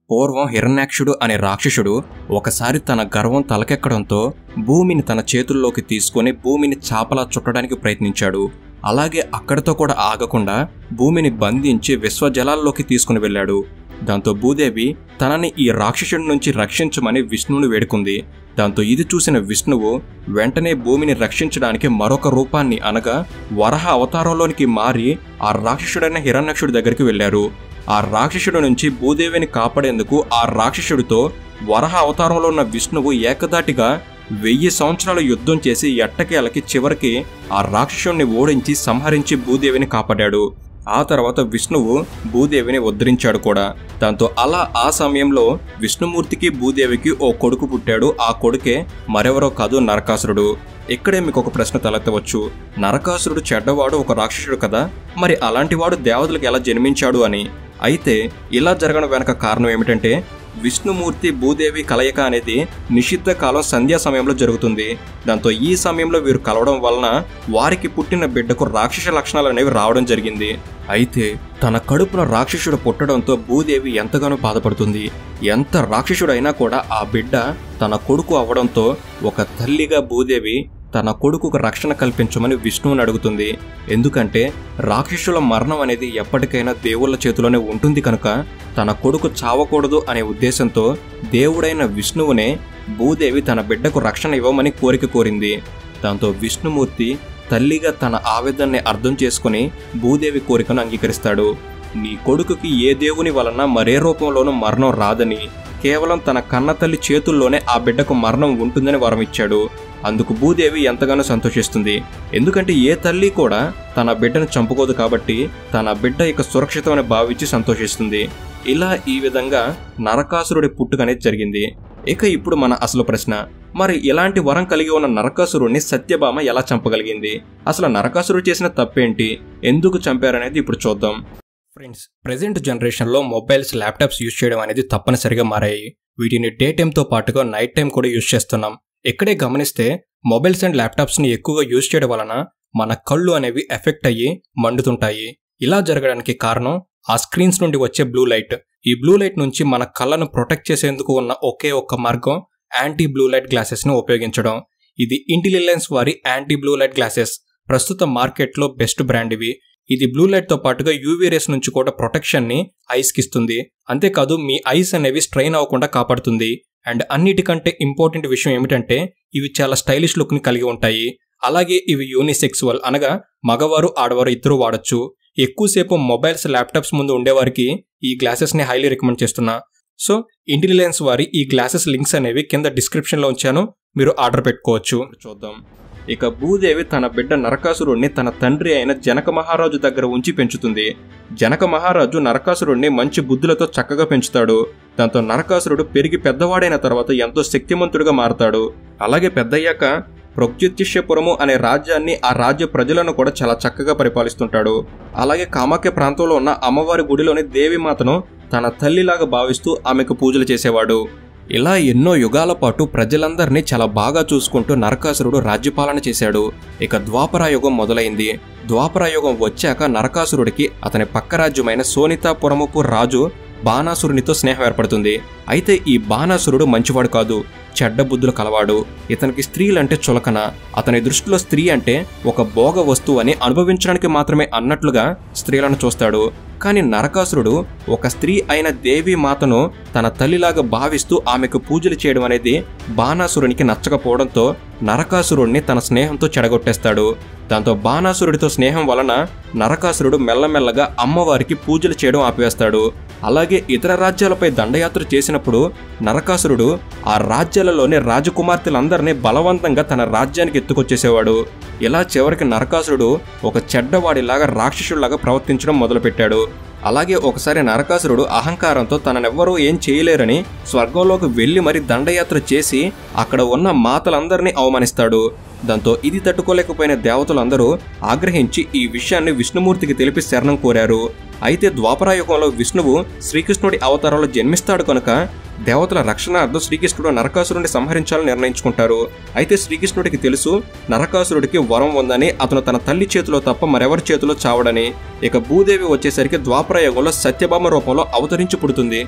పూర్వం హిరణ్యాక్షుడు అనే రాక్షసుడు ఒకసారి తన గర్వం తలకెక్కడంతో భూమిని తన చేతుల్లోకి తీసుకొని భూమిని చాపలా చుట్టడానికి ప్రయత్నించాడు అలాగే అక్కడితో కూడా ఆగకుండా భూమిని బంధించి విశ్వజలాల్లోకి తీసుకుని వెళ్ళాడు దాంతో భూదేవి తనని ఈ రాక్షసుడి నుంచి రక్షించమని విష్ణువుని వేడుకుంది దాంతో ఇది చూసిన విష్ణువు వెంటనే భూమిని రక్షించడానికి మరొక రూపాన్ని అనగా వరహ అవతారంలోనికి మారి ఆ రాక్షసుడైన హిరణ్యక్షుడి దగ్గరికి వెళ్ళారు ఆ రాక్షసుడి నుంచి భూదేవిని కాపాడేందుకు ఆ రాక్షసుడితో వరహ అవతారంలో ఉన్న విష్ణువు ఏకదాటిగా వెయ్యి సంవత్సరాల యుద్ధం చేసి ఎట్టకేలకి చివరికి ఆ రాక్షసుడిని ఓడించి సంహరించి భూదేవిని కాపాడాడు ఆ తర్వాత విష్ణువు భూదేవిని ఉద్ధరించాడు కూడా దాంతో అలా ఆ సమయంలో విష్ణుమూర్తికి భూదేవికి ఓ కొడుకు పుట్టాడు ఆ కొడుకే మరెవరో కాదు నరకాసురుడు ఇక్కడే మీకు ఒక ప్రశ్న తలెత్తవచ్చు నరకాసురుడు చెడ్డవాడు ఒక రాక్షసుడు కదా మరి అలాంటి వాడు దేవతలకు ఎలా జన్మించాడు అని అయితే ఇలా జరగడం వెనక కారణం ఏమిటంటే విష్ణుమూర్తి భూదేవి కలయిక అనేది నిషిద్ధ కాలం సంధ్యా సమయంలో జరుగుతుంది దాంతో ఈ సమయంలో వీరు కలవడం వలన వారికి పుట్టిన బిడ్డకు రాక్షస లక్షణాలు అనేవి రావడం జరిగింది అయితే తన కడుపున రాక్షసుడు పుట్టడంతో భూదేవి ఎంతగానో బాధపడుతుంది ఎంత రాక్షసుడైనా కూడా ఆ బిడ్డ తన కొడుకు అవ్వడంతో ఒక తల్లిగా భూదేవి తన కొడుకుకు రక్షణ కల్పించమని విష్ణువుని అడుగుతుంది ఎందుకంటే రాక్షసుల మరణం అనేది ఎప్పటికైనా దేవుళ్ళ చేతిలోనే ఉంటుంది కనుక తన కొడుకు చావకూడదు అనే ఉద్దేశంతో దేవుడైన విష్ణువునే భూదేవి తన బిడ్డకు రక్షణ ఇవ్వమని కోరిక కోరింది దాంతో విష్ణుమూర్తి తల్లిగా తన ఆవేదనని అర్థం చేసుకుని భూదేవి కోరికను అంగీకరిస్తాడు నీ కొడుకుకి ఏ దేవుని వలన మరే రూపంలోనూ మరణం రాదని కేవలం తన కన్న తల్లి చేతుల్లోనే ఆ బిడ్డకు మరణం ఉంటుందని వరం ఇచ్చాడు అందుకు భూదేవి ఎంతగానో సంతోషిస్తుంది ఎందుకంటే ఏ తల్లి కూడా తన బిడ్డను చంపుకోదు కాబట్టి తన బిడ్డ ఇక సురక్షితమని భావించి సంతోషిస్తుంది ఇలా ఈ విధంగా నరకాసురుడి పుట్టుక అనేది జరిగింది ఇక ఇప్పుడు మన అసలు ప్రశ్న మరి ఇలాంటి వరం కలిగి ఉన్న నరకాసురుడిని సత్యభామ ఎలా చంపగలిగింది అసలు నరకాసురుడు చేసిన తప్పేంటి ఎందుకు చంపారనేది ఇప్పుడు చూద్దాం ఫ్రెండ్స్ ప్రజెంట్ జనరేషన్లో మొబైల్స్ ల్యాప్టాప్స్ యూజ్ చేయడం అనేది తప్పనిసరిగా మారాయి వీటిని డే టైంతో పాటుగా నైట్ టైం కూడా యూజ్ చేస్తున్నాం ఇక్కడే గమనిస్తే మొబైల్స్ అండ్ ల్యాప్టాప్స్ని ఎక్కువగా యూజ్ చేయడం వలన మన కళ్ళు అనేవి ఎఫెక్ట్ అయ్యి మండుతుంటాయి ఇలా జరగడానికి కారణం ఆ స్క్రీన్స్ నుండి వచ్చే బ్లూ లైట్ ఈ బ్లూ లైట్ నుంచి మన కళ్ళను ప్రొటెక్ట్ చేసేందుకు ఉన్న ఒకే ఒక్క మార్గం యాంటీ బ్లూ లైట్ గ్లాసెస్ని ఉపయోగించడం ఇది ఇంటిలిలెన్స్ వారి యాంటీ బ్లూ లైట్ గ్లాసెస్ ప్రస్తుత మార్కెట్లో బెస్ట్ బ్రాండ్ ఇవి ఇది బ్లూ లైట్తో పాటుగా యూవీ రేస్ నుంచి కూడా ప్రొటెక్షన్ని ఐస్కి ఇస్తుంది అంతేకాదు మీ ఐస్ అనేవి స్ట్రెయిన్ అవ్వకుండా కాపాడుతుంది అండ్ అన్నిటికంటే ఇంపార్టెంట్ విషయం ఏమిటంటే ఇవి చాలా స్టైలిష్ లుక్ని కలిగి ఉంటాయి అలాగే ఇవి యూనిసెక్సువల్ అనగా మగవారు ఆడవారు ఇద్దరు వాడచ్చు ఎక్కువసేపు మొబైల్స్ ల్యాప్టాప్స్ ముందు ఉండేవారికి ఈ గ్లాసెస్ని హైలీ రికమెండ్ చేస్తున్నా సో ఇంటెలిజెన్స్ వారి ఈ గ్లాసెస్ లింక్స్ అనేవి కింద డిస్క్రిప్షన్లో ఉంచాను మీరు ఆర్డర్ పెట్టుకోవచ్చు చూద్దాం ఇక భూదేవి తన బిడ్డ నరకాసురుణ్ణి తన తండ్రి అయిన జనక మహారాజు దగ్గర ఉంచి పెంచుతుంది జనక మహారాజు నరకాసురుణ్ణి మంచి బుద్ధులతో చక్కగా పెంచుతాడు దాంతో నరకాసురుడు పెరిగి పెద్దవాడైన తర్వాత ఎంతో శక్తిమంతుడిగా మారతాడు అలాగే పెద్దయ్యాక ప్రొగ్యుత్యపురము అనే రాజ్యాన్ని ఆ రాజ్య ప్రజలను కూడా చాలా చక్కగా పరిపాలిస్తుంటాడు అలాగే కామాఖ్య ప్రాంతంలో ఉన్న అమ్మవారి గుడిలోని దేవిమాతను తన తల్లిలాగా భావిస్తూ ఆమెకు పూజలు చేసేవాడు ఇలా ఎన్నో యుగాల పాటు ప్రజలందరినీ చాలా బాగా చూసుకుంటూ నరకాసురుడు రాజ్యపాలన చేశాడు ఇక ద్వాపరాయుగం మొదలైంది ద్వాపరాయుగం వచ్చాక నరకాసురుడికి అతని పక్క రాజ్యమైన సోనితాపురముపు రాజు బాణాసురునితో స్నేహం ఏర్పడుతుంది అయితే ఈ బాణాసురుడు మంచివాడు కాదు చెడ్డ బుద్ధులు కలవాడు ఇతనికి స్త్రీలంటే చులకన అతని దృష్టిలో స్త్రీ అంటే ఒక భోగ వస్తువు అని అనుభవించడానికి మాత్రమే అన్నట్లుగా స్త్రీలను చూస్తాడు కానీ నరకాసురుడు ఒక స్త్రీ అయిన దేవి మాతను తన తల్లిలాగా భావిస్తూ ఆమెకు పూజలు చేయడం అనేది బాణాసురునికి నచ్చకపోవడంతో నరకాసురుడిని తన స్నేహంతో చెడగొట్టేస్తాడు దాంతో బాణాసురుడితో స్నేహం వలన నరకాసురుడు మెల్లమెల్లగా అమ్మవారికి పూజలు చేయడం ఆపివేస్తాడు అలాగే ఇతర రాజ్యాలపై దండయాత్ర చేసినప్పుడు నరకాసురుడు ఆ రాజ్యాలలోని రాజకుమార్తెలందరినీ బలవంతంగా తన రాజ్యానికి ఎత్తుకొచ్చేసేవాడు ఇలా చివరికి నరకాసురుడు ఒక చెడ్డవాడిలాగా రాక్షసుడిలాగా ప్రవర్తించడం మొదలుపెట్టాడు అలాగే ఒకసారి నరకాసురుడు అహంకారంతో తననెవ్వరూ ఏం చేయలేరని స్వర్గంలోకి వెళ్లి మరి దండయాత్ర చేసి అక్కడ ఉన్న మాతలందరినీ అవమానిస్తాడు దాంతో ఇది తట్టుకోలేకపోయిన దేవతలందరూ ఆగ్రహించి ఈ విషయాన్ని విష్ణుమూర్తికి తెలిపి శరణం కోరారు అయితే ద్వాపరాయుగంలో విష్ణువు శ్రీకృష్ణుడి అవతారంలో జన్మిస్తాడు కనుక దేవతల రక్షణార్థం శ్రీకృష్ణుడు నరకాసురుడిని సంహరించాలని నిర్ణయించుకుంటారు అయితే శ్రీకృష్ణుడికి తెలుసు నరకాసురుడికి వరం ఉందని అతను తన తల్లి చేతిలో తప్ప మరెవరి చేతిలో చావడని ఇక భూదేవి వచ్చేసరికి ద్వాపరయుగంలో సత్యభామ రూపంలో అవతరించి పుడుతుంది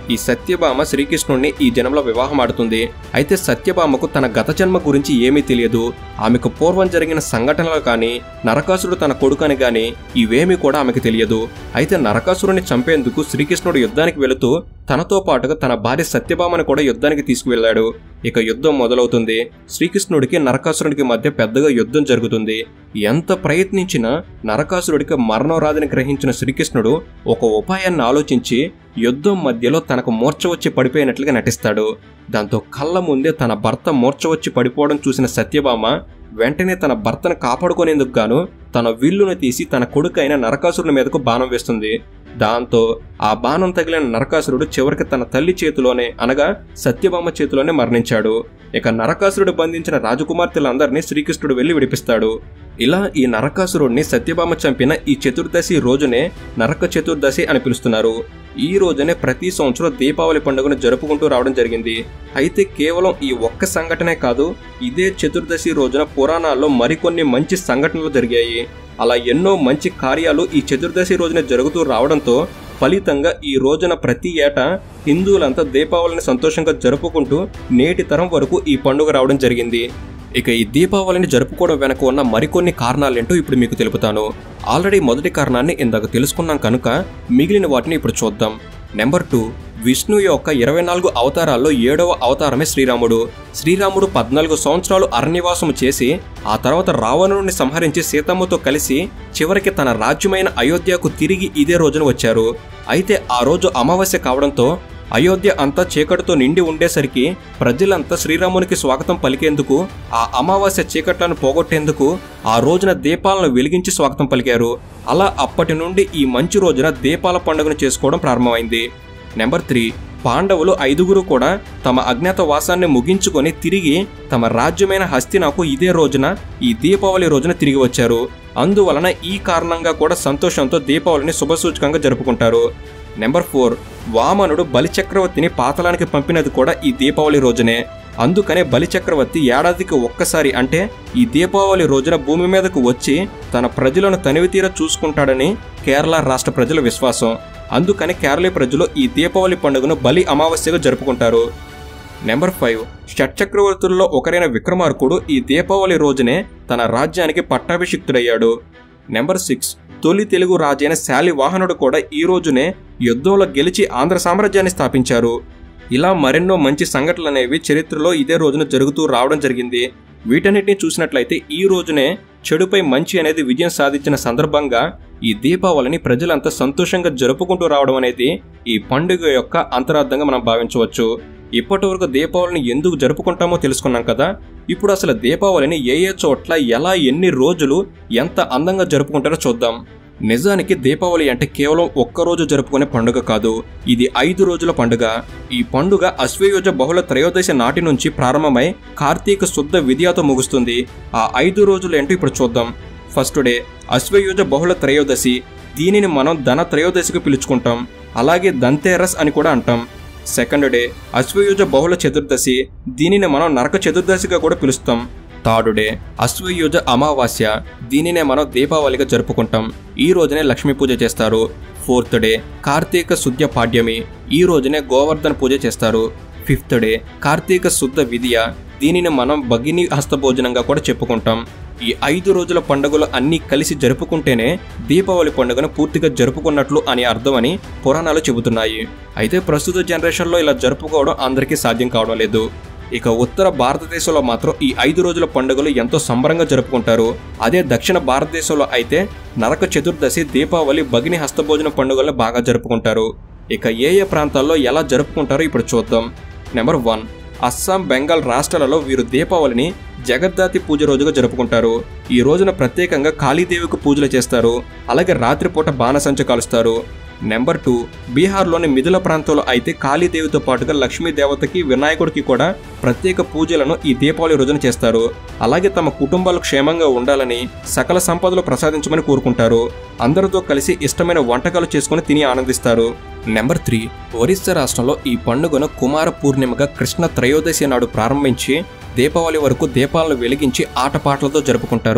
ఈ సత్యభామ శ్రీకృష్ణుడిని ఈ జన్మలో వివాహం ఆడుతుంది అయితే సత్యభామకు తన గత జన్మ గురించి ఏమీ తెలియదు ఆమెకు పూర్వం జరిగిన సంఘటనలు కానీ నరకాసురుడు తన కొడుకని గాని ఇవేమీ కూడా ఆమెకు తెలియదు అయితే నరకాసురుని చంపేందుకు శ్రీకృష్ణుడు యుద్ధానికి వెళుతూ తనతో పాటుగా తన భార్య సత్యభామని కూడా యుద్ధానికి తీసుకువెళ్ళాడు ఇక యుద్ధం మొదలవుతుంది శ్రీకృష్ణుడికి నరకాసురుడికి మధ్య పెద్దగా యుద్ధం జరుగుతుంది ఎంత ప్రయత్నించినా నరకాసురుడికి మరణం రాదని గ్రహించిన శ్రీకృష్ణుడు ఒక ఉపాయాన్ని ఆలోచించి యుద్ధం మధ్యలో తనకు మూర్ఛ వచ్చి పడిపోయినట్లుగా నటిస్తాడు దాంతో కళ్ళ ముందే తన భర్త మూర్ఛ వచ్చి పడిపోవడం చూసిన సత్యభామ వెంటనే తన భర్తను కాపాడుకునేందుకు గాను తన విల్లును తీసి తన కొడుకైన నరకాసురుని మీదకు బాణం వేస్తుంది దాంతో ఆ బాణం తగిలిన నరకాసురుడు చివరికి తన తల్లి చేతిలోనే అనగా సత్యభామ చేతిలోనే మరణించాడు ఇక నరకాసురుడు బంధించిన రాజకుమార్తెలందరినీ శ్రీకృష్ణుడు వెళ్లి విడిపిస్తాడు ఇలా ఈ నరకాసురుడిని సత్యభామ చంపిన ఈ చతుర్దశి రోజునే నరక చతుర్దశి అని పిలుస్తున్నారు ఈ రోజునే ప్రతి సంవత్సరం దీపావళి పండుగను జరుపుకుంటూ రావడం జరిగింది అయితే కేవలం ఈ ఒక్క సంఘటనే కాదు ఇదే చతుర్దశి రోజున పురాణాల్లో మరికొన్ని మంచి సంఘటనలు జరిగాయి అలా ఎన్నో మంచి కార్యాలు ఈ చతుర్దశి రోజున జరుగుతూ రావడంతో ఫలితంగా ఈ రోజున ప్రతి ఏటా హిందువులంతా దీపావళిని సంతోషంగా జరుపుకుంటూ నేటి తరం వరకు ఈ పండుగ రావడం జరిగింది ఇక ఈ దీపావళిని జరుపుకోవడం వెనక ఉన్న మరికొన్ని కారణాలేంటో ఇప్పుడు మీకు తెలుపుతాను ఆల్రెడీ మొదటి కారణాన్ని ఇందాక తెలుసుకున్నాం కనుక మిగిలిన వాటిని ఇప్పుడు చూద్దాం నెంబర్ టూ విష్ణు యొక్క ఇరవై నాలుగు అవతారాల్లో ఏడవ అవతారమే శ్రీరాముడు శ్రీరాముడు పద్నాలుగు సంవత్సరాలు అరణ్యవాసము చేసి ఆ తర్వాత రావణుడిని సంహరించి సీతమ్మతో కలిసి చివరికి తన రాజ్యమైన అయోధ్యకు తిరిగి ఇదే రోజున వచ్చారు అయితే ఆ రోజు అమావాస్య కావడంతో అయోధ్య అంతా చీకటితో నిండి ఉండేసరికి ప్రజలంతా శ్రీరామునికి స్వాగతం పలికేందుకు ఆ అమావాస్య చీకట్లను పోగొట్టేందుకు ఆ రోజున దీపాలను వెలిగించి స్వాగతం పలికారు అలా అప్పటి నుండి ఈ మంచి రోజున దీపాల పండుగను చేసుకోవడం ప్రారంభమైంది నెంబర్ త్రీ పాండవులు ఐదుగురు కూడా తమ అజ్ఞాత వాసాన్ని ముగించుకొని తిరిగి తమ రాజ్యమైన హస్తినాకు ఇదే రోజున ఈ దీపావళి రోజున తిరిగి వచ్చారు అందువలన ఈ కారణంగా కూడా సంతోషంతో దీపావళిని శుభసూచకంగా జరుపుకుంటారు నెంబర్ ఫోర్ వామనుడు బలిచక్రవర్తిని పాతలానికి పంపినది కూడా ఈ దీపావళి రోజునే అందుకనే బలిచక్రవర్తి ఏడాదికి ఒక్కసారి అంటే ఈ దీపావళి రోజున భూమి మీదకు వచ్చి తన ప్రజలను తనివితీర చూసుకుంటాడని కేరళ రాష్ట్ర ప్రజల విశ్వాసం అందుకని కేరళ ప్రజలు ఈ దీపావళి పండుగను బలి అమావాస్యగా జరుపుకుంటారు నెంబర్ ఫైవ్ షట్చక్రవర్తుల్లో ఒకరైన విక్రమార్కుడు ఈ దీపావళి రోజునే తన రాజ్యానికి పట్టాభిషిక్తుడయ్యాడు నెంబర్ సిక్స్ తొలి తెలుగు రాజైన శాలివాహనుడు కూడా ఈ రోజునే యుద్ధంలో గెలిచి ఆంధ్ర సామ్రాజ్యాన్ని స్థాపించారు ఇలా మరెన్నో మంచి సంఘటనలు అనేవి చరిత్రలో ఇదే రోజున జరుగుతూ రావడం జరిగింది వీటన్నిటిని చూసినట్లయితే ఈ రోజునే చెడుపై మంచి అనేది విజయం సాధించిన సందర్భంగా ఈ దీపావళిని ప్రజలంతా సంతోషంగా జరుపుకుంటూ రావడం అనేది ఈ పండుగ యొక్క అంతరార్థంగా మనం భావించవచ్చు ఇప్పటి వరకు దీపావళిని ఎందుకు జరుపుకుంటామో తెలుసుకున్నాం కదా ఇప్పుడు అసలు దీపావళిని ఏ ఏ చోట్ల ఎలా ఎన్ని రోజులు ఎంత అందంగా జరుపుకుంటారో చూద్దాం నిజానికి దీపావళి అంటే కేవలం ఒక్కరోజు జరుపుకునే పండుగ కాదు ఇది ఐదు రోజుల పండుగ ఈ పండుగ అశ్వయుజ బహుళ త్రయోదశి నాటి నుంచి ప్రారంభమై కార్తీక శుద్ధ విద్యతో ముగుస్తుంది ఆ ఐదు రోజులు ఏంటో ఇప్పుడు చూద్దాం ఫస్ట్ డే అశ్వయుజ బహుళ త్రయోదశి దీనిని మనం ధన త్రయోదశికి పిలుచుకుంటాం అలాగే దంతేరస్ అని కూడా అంటాం సెకండ్ డే అశ్వయుజ బహుళ చతుర్దశి దీనిని మనం నరక చతుర్దశిగా కూడా పిలుస్తాం థర్డ్ డే అశ్వయుజ అమావాస్య దీనినే మనం దీపావళిగా జరుపుకుంటాం ఈ రోజునే లక్ష్మీ పూజ చేస్తారు ఫోర్త్ డే కార్తీక శుద్ధ పాడ్యమి ఈ రోజునే గోవర్ధన పూజ చేస్తారు ఫిఫ్త్ డే కార్తీక శుద్ధ విధియ దీనిని మనం భగిని హస్తభోజనంగా కూడా చెప్పుకుంటాం ఈ ఐదు రోజుల పండుగలు అన్నీ కలిసి జరుపుకుంటేనే దీపావళి పండుగను పూర్తిగా జరుపుకున్నట్లు అని అర్థమని పురాణాలు చెబుతున్నాయి అయితే ప్రస్తుత జనరేషన్లో ఇలా జరుపుకోవడం అందరికీ సాధ్యం కావడం లేదు ఇక ఉత్తర భారతదేశంలో మాత్రం ఈ ఐదు రోజుల పండుగలు ఎంతో సంబరంగా జరుపుకుంటారు అదే దక్షిణ భారతదేశంలో అయితే నరక చతుర్దశి దీపావళి భగిని హస్తభోజన పండుగలను బాగా జరుపుకుంటారు ఇక ఏ ఏ ప్రాంతాల్లో ఎలా జరుపుకుంటారో ఇప్పుడు చూద్దాం నెంబర్ వన్ అస్సాం బెంగాల్ రాష్ట్రాలలో వీరు దీపావళిని జగద్దాతి పూజ రోజుగా జరుపుకుంటారు ఈ రోజున ప్రత్యేకంగా కాళీదేవికి పూజలు చేస్తారు అలాగే రాత్రిపూట బాణసంచ కాలుస్తారు నెంబర్ టూ బీహార్లోని మిథుల ప్రాంతంలో అయితే కాళీదేవితో పాటుగా లక్ష్మీ దేవతకి వినాయకుడికి కూడా ప్రత్యేక పూజలను ఈ దీపావళి రోజున చేస్తారు అలాగే తమ కుటుంబాలు క్షేమంగా ఉండాలని సకల సంపదలు ప్రసాదించమని కోరుకుంటారు అందరితో కలిసి ఇష్టమైన వంటకాలు చేసుకుని తిని ఆనందిస్తారు నెంబర్ త్రీ ఒరిస్సా రాష్ట్రంలో ఈ పండుగను కుమార పూర్ణిమగా కృష్ణ త్రయోదశి నాడు ప్రారంభించి దీపావళి వరకు దీపాలను వెలిగించి ఆటపాటలతో జరుపుకుంటారు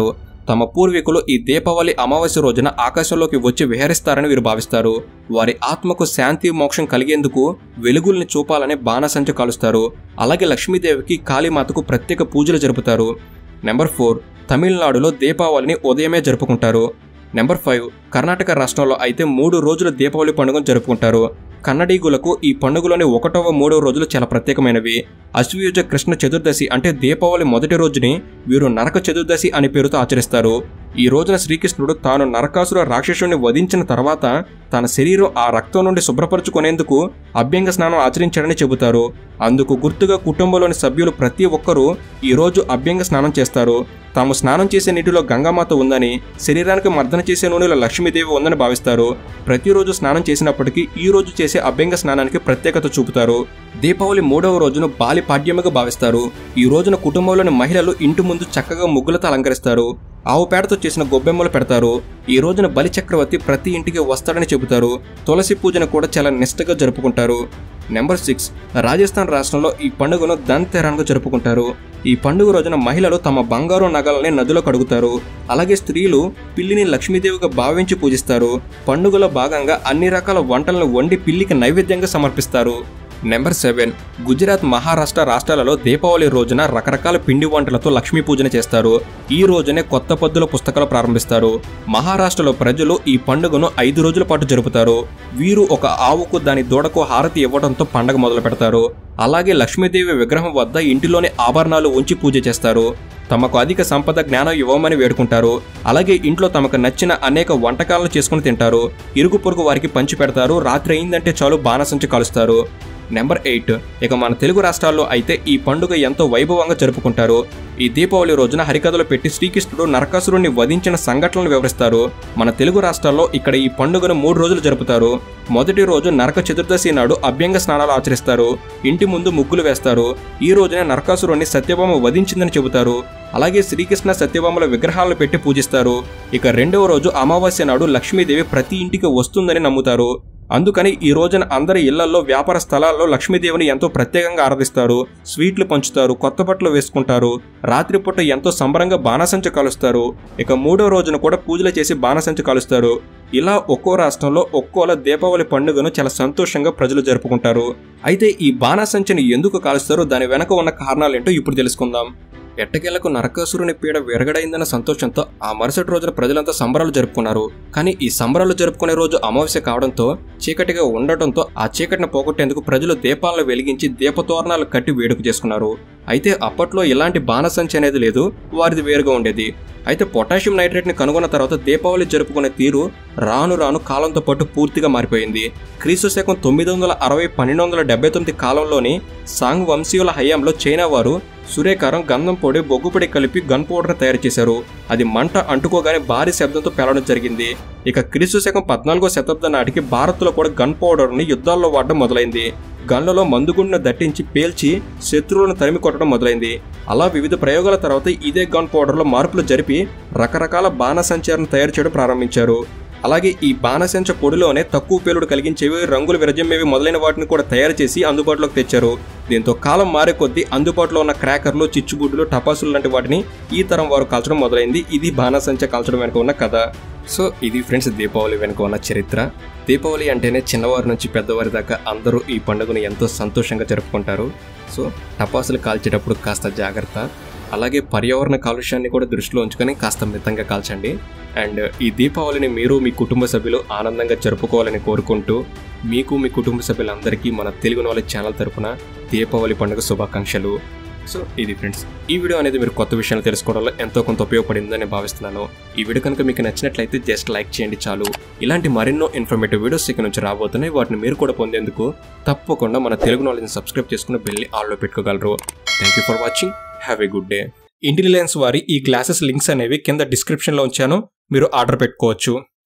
తమ పూర్వీకులు ఈ దీపావళి అమావాస్య రోజున ఆకాశంలోకి వచ్చి విహరిస్తారని వీరు భావిస్తారు వారి ఆత్మకు శాంతి మోక్షం కలిగేందుకు వెలుగుల్ని చూపాలని బాణసంచ కాలుస్తారు అలాగే లక్ష్మీదేవికి కాళీమాతకు ప్రత్యేక పూజలు జరుపుతారు నెంబర్ ఫోర్ తమిళనాడులో దీపావళిని ఉదయమే జరుపుకుంటారు నెంబర్ ఫైవ్ కర్ణాటక రాష్ట్రంలో అయితే మూడు రోజుల దీపావళి పండుగను జరుపుకుంటారు కన్నడీగులకు ఈ పండుగలోని ఒకటవ మూడవ రోజులు చాలా ప్రత్యేకమైనవి అశ్వయుజ కృష్ణ చతుర్దశి అంటే దీపావళి మొదటి రోజుని వీరు నరక చతుర్దశి అనే పేరుతో ఆచరిస్తారు ఈ రోజున శ్రీకృష్ణుడు తాను నరకాసుర రాక్షసుని వధించిన తర్వాత తన శరీరం ఆ రక్తం నుండి శుభ్రపరచుకునేందుకు అభ్యంగ స్నానం ఆచరించాడని చెబుతారు అందుకు గుర్తుగా కుటుంబంలోని సభ్యులు ప్రతి ఒక్కరూ ఈ రోజు అభ్యంగ స్నానం చేస్తారు తాము స్నానం చేసే నీటిలో గంగామాత ఉందని శరీరానికి మర్దన చేసే నూనెలో లక్ష్మీదేవి ఉందని భావిస్తారు ప్రతిరోజు స్నానం చేసినప్పటికీ ఈ రోజు చేసే అభ్యంగ స్నానానికి ప్రత్యేకత చూపుతారు దీపావళి మూడవ రోజును బాలి పాడ్యముగా భావిస్తారు ఈ రోజున కుటుంబంలోని మహిళలు ఇంటి ముందు చక్కగా ముగ్గులతో అలంకరిస్తారు ఆవు పేడతో చేసిన గొబ్బెమ్మలు పెడతారు ఈ రోజున బలి చక్రవర్తి ప్రతి ఇంటికి వస్తాడని చెబుతారు తులసి పూజను కూడా చాలా నిష్టగా జరుపుకుంటారు నెంబర్ సిక్స్ రాజస్థాన్ రాష్ట్రంలో ఈ పండుగను దంతెరాన్గా జరుపుకుంటారు ఈ పండుగ రోజున మహిళలు తమ బంగారు నగలని నదిలో కడుగుతారు అలాగే స్త్రీలు పిల్లిని లక్ష్మీదేవిగా భావించి పూజిస్తారు పండుగలో భాగంగా అన్ని రకాల వంటలను వండి పిల్లికి నైవేద్యంగా సమర్పిస్తారు నెంబర్ సెవెన్ గుజరాత్ మహారాష్ట్ర రాష్ట్రాలలో దీపావళి రోజున రకరకాల పిండి వంటలతో లక్ష్మీ పూజన చేస్తారు ఈ రోజునే కొత్త పద్దుల పుస్తకాలు ప్రారంభిస్తారు మహారాష్ట్రలో ప్రజలు ఈ పండుగను ఐదు రోజుల పాటు జరుపుతారు వీరు ఒక ఆవుకు దాని దూడకు హారతి ఇవ్వడంతో పండగ మొదలు పెడతారు అలాగే లక్ష్మీదేవి విగ్రహం వద్ద ఇంటిలోని ఆభరణాలు ఉంచి పూజ చేస్తారు తమకు అధిక సంపద జ్ఞానం ఇవ్వమని వేడుకుంటారు అలాగే ఇంట్లో తమకు నచ్చిన అనేక వంటకాలను చేసుకుని తింటారు ఇరుగు పొరుగు వారికి పంచి పెడతారు రాత్రి అయిందంటే చాలు బాణసంచి కలుస్తారు నెంబర్ ఎయిట్ ఇక మన తెలుగు రాష్ట్రాల్లో అయితే ఈ పండుగ ఎంతో వైభవంగా జరుపుకుంటారు ఈ దీపావళి రోజున హరికథలు పెట్టి శ్రీకృష్ణుడు నరకాసురుణ్ణి వధించిన సంఘటనలు వివరిస్తారు మన తెలుగు రాష్ట్రాల్లో ఇక్కడ ఈ పండుగను మూడు రోజులు జరుపుతారు మొదటి రోజు నరక చతుర్దశి నాడు అభ్యంగ స్నానాలు ఆచరిస్తారు ఇంటి ముందు ముగ్గులు వేస్తారు ఈ రోజున నరకాసురుణ్ణి సత్యభామ వధించిందని చెబుతారు అలాగే శ్రీకృష్ణ సత్యభామల విగ్రహాలను పెట్టి పూజిస్తారు ఇక రెండవ రోజు అమావాస్య నాడు లక్ష్మీదేవి ప్రతి ఇంటికి వస్తుందని నమ్ముతారు అందుకని ఈ రోజున అందరి ఇళ్లలో వ్యాపార స్థలాల్లో లక్ష్మీదేవిని ఎంతో ప్రత్యేకంగా ఆరాధిస్తారు స్వీట్లు పంచుతారు కొత్త బట్టలు వేసుకుంటారు రాత్రిపూట ఎంతో సంబరంగా బాణసంచ కాలుస్తారు ఇక మూడో రోజున కూడా పూజలు చేసి బాణసంచ కాలుస్తారు ఇలా ఒక్కో రాష్ట్రంలో ఒక్కోలా దీపావళి పండుగను చాలా సంతోషంగా ప్రజలు జరుపుకుంటారు అయితే ఈ బాణసంచని ఎందుకు కాలుస్తారో దాని వెనక ఉన్న కారణాలేంటో ఇప్పుడు తెలుసుకుందాం ఎట్టకేలకు నరకాసురుని పీడ విరగడైందన్న సంతోషంతో ఆ మరుసటి రోజున ప్రజలంతా సంబరాలు జరుపుకున్నారు కానీ ఈ సంబరాలు జరుపుకునే రోజు అమావాస్య కావడంతో చీకటిగా ఉండటంతో ఆ చీకటిని పోగొట్టేందుకు ప్రజలు దీపాలను వెలిగించి దీపతోరణాలు కట్టి వేడుక చేసుకున్నారు అయితే అప్పట్లో ఇలాంటి బాణసంచి అనేది లేదు వారిది వేరుగా ఉండేది అయితే పొటాషియం నైట్రేట్ని కనుగొన్న తర్వాత దీపావళి జరుపుకునే తీరు రాను రాను కాలంతో పాటు పూర్తిగా మారిపోయింది క్రీస్తు శకం తొమ్మిది వందల అరవై పన్నెండు వందల డెబ్బై తొమ్మిది కాలంలోని సాంగ్ వంశీయుల హయాంలో చైనా వారు సూర్యకారం గంధం పొడి బొగ్గు పొడి కలిపి గన్ పౌడర్ తయారు చేశారు అది మంట అంటుకోగానే భారీ శబ్దంతో పేలడం జరిగింది ఇక క్రీస్తు శకం పద్నాలుగో శతాబ్దం నాటికి భారత్లో కూడా గన్ పౌడర్ని యుద్ధాల్లో వాడడం మొదలైంది గన్లలో మందుగుండును దట్టించి పేల్చి శత్రువులను తరిమి కొట్టడం మొదలైంది అలా వివిధ ప్రయోగాల తర్వాత ఇదే గన్ పౌడర్లో మార్పులు జరిపి రకరకాల బాణసంచారం తయారు చేయడం ప్రారంభించారు అలాగే ఈ బాణసంచ పొడిలోనే తక్కువ పేలుడు కలిగించేవి రంగులు విరజమ్మేవి మొదలైన వాటిని కూడా తయారు చేసి అందుబాటులోకి తెచ్చారు దీంతో కాలం మారే కొద్దీ అందుబాటులో ఉన్న క్రాకర్లు చిచ్చుబుడ్లు టపాసులు లాంటి వాటిని ఈ తరం వారు కాల్చడం మొదలైంది ఇది బాణసంచ కాల్చడం వెనుక ఉన్న కథ సో ఇది ఫ్రెండ్స్ దీపావళి వెనుక ఉన్న చరిత్ర దీపావళి అంటేనే చిన్నవారి నుంచి పెద్దవారి దాకా అందరూ ఈ పండుగను ఎంతో సంతోషంగా జరుపుకుంటారు సో టపాసులు కాల్చేటప్పుడు కాస్త జాగ్రత్త అలాగే పర్యావరణ కాలుష్యాన్ని కూడా దృష్టిలో ఉంచుకొని కాస్త మితంగా కాల్చండి అండ్ ఈ దీపావళిని మీరు మీ కుటుంబ సభ్యులు ఆనందంగా జరుపుకోవాలని కోరుకుంటూ మీకు మీ కుటుంబ సభ్యులందరికీ మన తెలుగు నాలెడ్జ్ ఛానల్ తరపున దీపావళి పండుగ శుభాకాంక్షలు సో ఇది ఫ్రెండ్స్ ఈ వీడియో అనేది మీరు కొత్త విషయాలు తెలుసుకోవడంలో ఎంతో కొంత ఉపయోగపడిందని భావిస్తున్నాను ఈ వీడియో కనుక మీకు నచ్చినట్లయితే జస్ట్ లైక్ చేయండి చాలు ఇలాంటి మరెన్నో ఇన్ఫర్మేటివ్ వీడియోస్ ఇక్కడ నుంచి రాబోతున్నాయి వాటిని మీరు కూడా పొందేందుకు తప్పకుండా మన తెలుగు నాలెడ్జ్ని సబ్స్క్రైబ్ చేసుకుని బెల్ని ఆల్లో పెట్టుకోగలరు thank you for watching have a good day intelligence వారి ఈ క్లాసెస్ లింక్స్ అనేవి కింద డిస్క్రిప్షన్లో ఉంచాను మీరు ఆర్డర్ పెట్టుకోవచ్చు